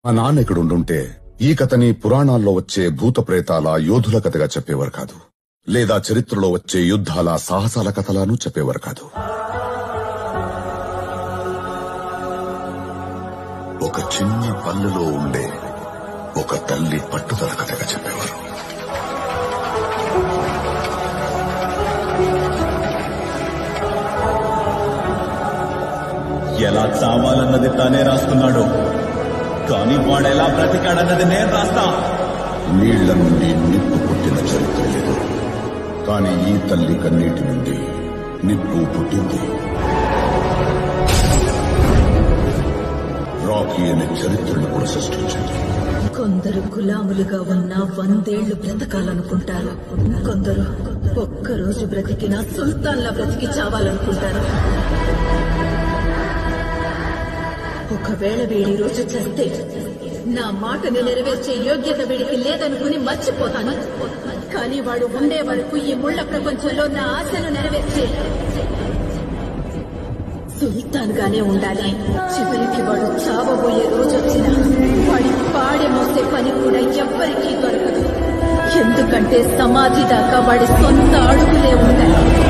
మా నాన్న ఇక్కడ ఉండుంటే ఈ కథని పురాణాల్లో వచ్చే భూత ప్రేతాల యోధుల కథగా చెప్పేవారు కాదు లేదా చరిత్రలో వచ్చే యుద్ధాల సాహసాల కథలను చెప్పేవారు కాదు ఒక చిన్న పల్లెలో ఉండే ఒక తల్లి పట్టుదల కథగా చెప్పేవారు ఎలా చావాలన్నది తానే రాస్తున్నాడు కానీ వాడెలా బ్రతికాడన్నది నేను రాస్తా నీళ్ల నుండి నిప్పు పుట్టిన చరిత్ర లేదు కానీ ఈ తల్లి కన్నీటి నుండి నిప్పు పుట్టింది రాకీ అనే చరిత్రను కూడా సృష్టించింది కొందరు గులాములుగా ఉన్న వందేళ్లు బ్రతకాలనుకుంటారు కొందరు ఒక్కరోజు బ్రతికిన సుల్తాన్లా బ్రతికి చావాలనుకుంటారు ఒకవేళ వీడి రోజు చేస్తే నా మాటని నెరవేర్చే యోగ్యత వీడికి లేదనుకుని మర్చిపోతాను కానీ వాడు ఉండే వరకు ఈ ముళ్ళ ప్రపంచంలో నా ఆశను నెరవేర్చే సుల్తాన్ గానే ఉండాలి చివరికి వాడు చావబోయే రోజు వచ్చిన వాడి పాడె మోసే పని కూడా ఎవ్వరికీ దొరకదు ఎందుకంటే సమాధి దాకా వాడి సొంత అడుగులే ఉంటాయి